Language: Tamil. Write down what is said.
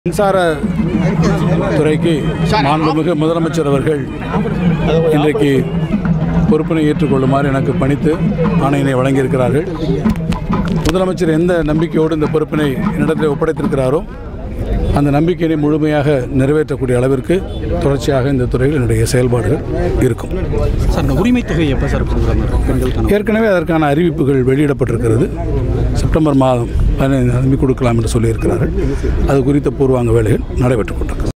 மின்சார துறைக்கு மாண்புமிகு முதலமைச்சர் அவர்கள் இன்றைக்கு பொறுப்பினை ஏற்றுக்கொள்ளுமாறு எனக்கு பணித்து ஆணையினை வழங்கியிருக்கிறார்கள் முதலமைச்சர் எந்த நம்பிக்கையோடு இந்த பொறுப்பினை என்னிடத்தில் ஒப்படைத்திருக்கிறாரோ அந்த நம்பிக்கையினை முழுமையாக நிறைவேற்றக்கூடிய அளவிற்கு தொடர்ச்சியாக இந்த துறையில் என்னுடைய செயல்பாடுகள் இருக்கும் சார் இந்த உரிமை தொகை எப்போ சார் கொடுக்குறாங்க பெண்களுக்கான ஏற்கனவே அதற்கான அறிவிப்புகள் வெளியிடப்பட்டிருக்கிறது செப்டம்பர் மாதம் பதினைந்து தேதி கொடுக்கலாம் என்று சொல்லியிருக்கிறார்கள் அது குறித்த பூர்வாங்க வேலைகள் நடைபெற்றுக் கொண்டிருக்கிறது